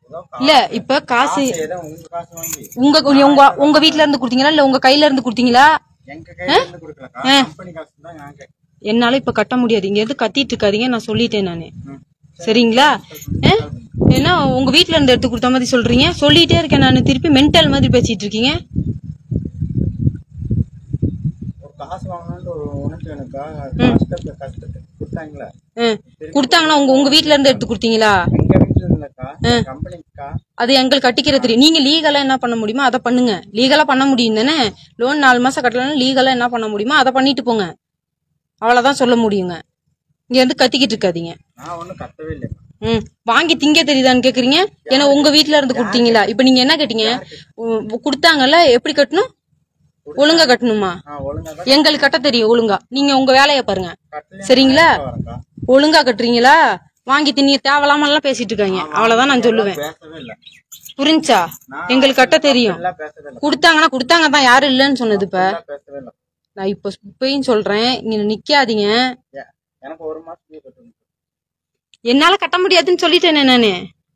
ஏதோ கா- இல்ல இப்ப காசு காசு ஏதோ உங்க காசு வாங்கி உங்க உங்க உங்க வீட்ல இருந்து கொடுத்தீங்களா இல்ல உங்க கையில இருந்து கொடுத்தீங்களா எங்க கையில இருந்து கொடுக்கலக்கா கம்பெனி காசு தான் நான் கேட்கறேன் என்னால இப்ப கட்ட முடியாது இங்க இருந்து கத்திட்டு இருக்காதீங்க நான் சொல்லிட்டேன் நானு ம். சரிங்களா ஆ? ஏன்னா உங்க வீட்ல இருந்து எடுத்து கொடுத்த மாதிரி சொல்றீங்க சொல்லிட்டே இருக்கேன் நான் திருப்பி மென்டல் மாதிரி பேசிட்டு இருக்கீங்க ஒரு காசு வாங்கணும்னு ஒரு உனக்கு எனக்கா கஷ்டத்தை கஷ்டத்தை கொடுத்தாங்களா ஆ. கொடுத்தாங்கன்னா உங்க உங்க வீட்ல இருந்து எடுத்து கொடுத்தீங்களா எங்க வீட்டுல இருந்தக்கா கம்பெனிக்கா அது எங்களுக்கு கட்டிக்கிற தெரியும் நீங்க லீகலா என்ன பண்ண முடியுமோ அதை பண்ணுங்க லீகலா பண்ண முடியும் தானே லோன் நாலு மாசம் கட்டலாம் லீகலா என்ன பண்ண முடியுமோ அதை பண்ணிட்டு போங்க அவ்வளவுதான் சொல்ல முடியுங்க இங்க இருந்து கத்திக்கிட்டு இருக்காதீங்க நான் ஒண்ணும் கட்டவே இல்லை ம் வாங்கி திங்க தெரியுதான்னு கேக்குறீங்க ஏன்னா உங்க வீட்ல இருந்து கொடுத்தீங்களா இப்ப நீங்க என்ன கேட்டீங்க உ- கொடுத்தாங்கல்ல எப்படி கட்டணும் ஒழுங்கா கட்டணுமா நான் ஒழுங்கா தான் எங்களுக்கு கட்ட தெரியும் ஒழுங்கா நீங்க உங்க வேலைய பாருங்க கட்டல சரிங்களா வரேன்க்கா ஒழுங்கா கட்டுறீங்களா வாங்கி திங்க தேவையில்லாம எல்லாம் பேசிட்டு இருக்காங்க அவ்வளவுதான் நான் சொல்லுவேன் பேசவே இல்லை புரிஞ்சா எங்களுக்கு கட்ட தெரியும் எல்லாம் பேசவே இல்லை கொடுத்தாங்கன்னா கொடுத்தாங்க தான் யாரும் இல்லைன்னு சொன்னது இப்ப எல்லாம் பேசவே இல்லை நான் இப்ப இப்பயும் சொல்றேன் நீங்க நிக்காதீங்க ஏ- எனக்கு ஒரு மாசம் லீவ் கட்டணும் என்னால கட்ட முடியாதுன்னு சொல்லிட்டேனே நானு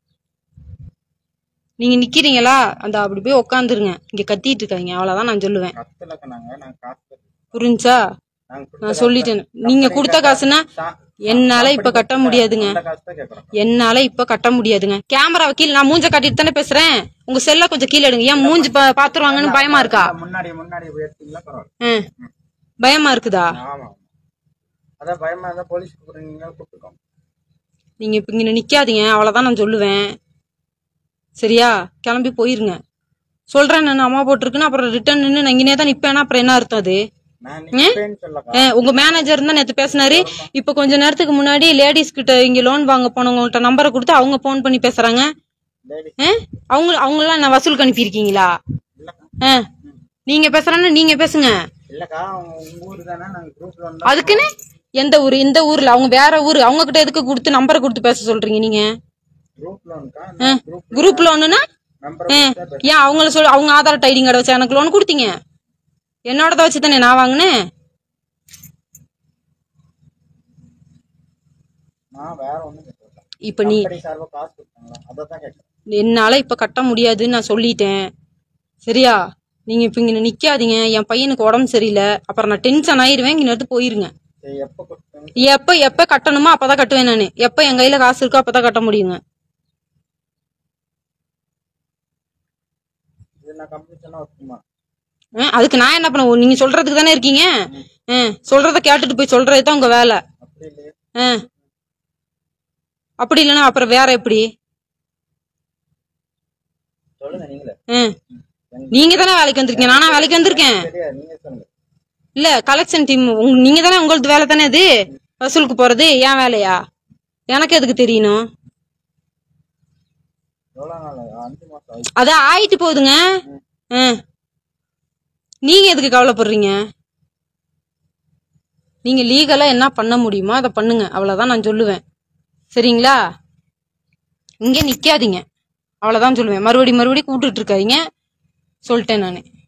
நீங்க நிக்கிறீங்களா அந்த அப்படி போய் உட்காந்துருங்க இங்க கத்திட்டு இருக்காங்க அவ்வளவுதான் நான் சொல்லுவேன் கட்டலக்கா நாங்க நாங்க காசு கட்டல. புரிஞ்சா நாங்க கொடுத்த நான் சொல்லிட்டேன் நீங்க கொடுத்த காசுனா சா- என்னால இப்ப கட்ட முடியாதுங்க அந்த காசு தான் கேட்கறோம் என்னால இப்ப கட்ட முடியாதுங்க கேமரா கீழ நான் மூஞ்ச காட்டிட்டு தானே பேசுறேன் உங்க செல்ல கொஞ்சம் கீழே எடுங்க ஏன் மூஞ்சி பா- பாத்துருவாங்கன்னு பயமா இருக்கா முன்னாடி முன்னாடி போய் எடுத்தீங்களா பரவாயில்ல ம். பயமா இருக்குதா ஆமா ஆமா. அதான் பயமா இருந்தா போலீஸ் கூப்பிடுறீங்க கூப்பிட்டுக்கோங்க நீங்க இப்ப இங்க நிக்காதீங்க அவ்வளவுதான் நான் சொல்லுவேன் சரியா கிளம்பி போயிருங்க சொல்றேன் நான் அம்மா போட்டிருக்குன்னு அப்புறம் ரிட்டர்ன் நின்று நான் இங்கே தான் நிப்பேனா அப்புறம் என்ன அர்த்தம் அது நான் நிப்பேன்னு சொல்லக்கா ஆ, உங்க மேனேஜர் தான் நேத்து பேசினாரு இப்ப கொஞ்ச நேரத்துக்கு முன்னாடி லேடிஸ் கிட்ட இங்க லோன் வாங்க போனவங்கள்ட்ட நம்பரை கொடுத்து அவங்க போன் பண்ணி பேசுறாங்க லேடி ஆ? அவங்க அவங்களாம் நான் வசூலுக்கு அனுப்பியிருக்கீங்களா இல்லக்கா ஆ. நீங்க பேசுறேன்னா நீங்க பேசுங்க இல்லக்கா அவங்க உங்க ஊர் தானே நாங்க குரூப்ல வந்தா அதுக்குன்னு எந்த ஊர் இந்த ஊர்ல அவங்க வேற ஊர் அவங்க கிட்ட எதுக்கு கொடுத்து நம்பரை கொடுத்து பேச சொல்றீங்க நீங்க குரூப்ல வந்துக்கா குரூப் குரூப் லோனுன்னா நம்பர் ஏன் அவங்கள சொல் அவங்க ஆதார் ஐடி கார்டு வச்சு எனக்கு லோன் கொடுத்தீங்க என்னோடத வச்சு தானே நான் வாங்கினேன் நான் வேற ஒண்ணும் கேட்கல இப்ப நீ கம்பெனி சார்பா காசு கொடுத்தாங்களா அதை தான் கேட்கறேன் என்னால இப்ப கட்ட முடியாதுன்னு நான் சொல்லிட்டேன் சரியா நீங்க இப்ப இங்க நிக்காதீங்க என் பையனுக்கு உடம்பு சரியில்லை அப்புறம் நான் டென்ஷன் ஆயிருவேன் இங்க எடுத்து போயிருங்க சரி எப்ப கொடுத்தாங்க எப்ப எப்ப கட்டணுமோ அப்பதான் கட்டுவேன் நானு எப்ப என் கையில காசு இருக்கோ அப்பதான் கட்ட முடியுங்க இது நான் கம்பெனி சொன்னா ஒத்துமா ஆ, அதுக்கு நான் என்ன பண்ண நீங்க சொல்றதுக்கு தானே இருக்கீங்க ஆ, சொல்றத கேட்டுட்டு போய் சொல்றது தான் உங்க வேலை அப்படி இல்லையே ஆ. அப்படி இல்லைன்னா அப்புறம் வேற எப்படி சொல்லுங்க நீங்களே ஆ. நீங்க தானே வேலைக்கு வந்திருக்கீங்க நானா வேலைக்கு வந்திருக்கேன் சரியா நீங்க சொல்லுங்க இல்ல கலெக்ஷன் டீம் நீங்க தானே உங்களது வேலை தானே அது வசூலுக்கு போறது ஏன் வேலையா எனக்கு எதுக்கு தெரியணும் எவ்வளவு நாள் ஆகுது? அஞ்சு மாசம் ஆயிடுச்சு அதான் ஆயிட்டு போகுதுங்க ஆ. நீங்க எதுக்கு கவலைப்படுறீங்க நீங்க லீகலா என்ன பண்ண முடியுமோ அதை பண்ணுங்க அவ்வளவுதான் நான் சொல்லுவேன் சரிங்களா இங்க நிக்காதீங்க அவ்வளவுதான் சொல்லுவேன் மறுபடி மறுபடி கூப்பிட்டுட்டு இருக்காதீங்க சொல்லிட்டேன் நானு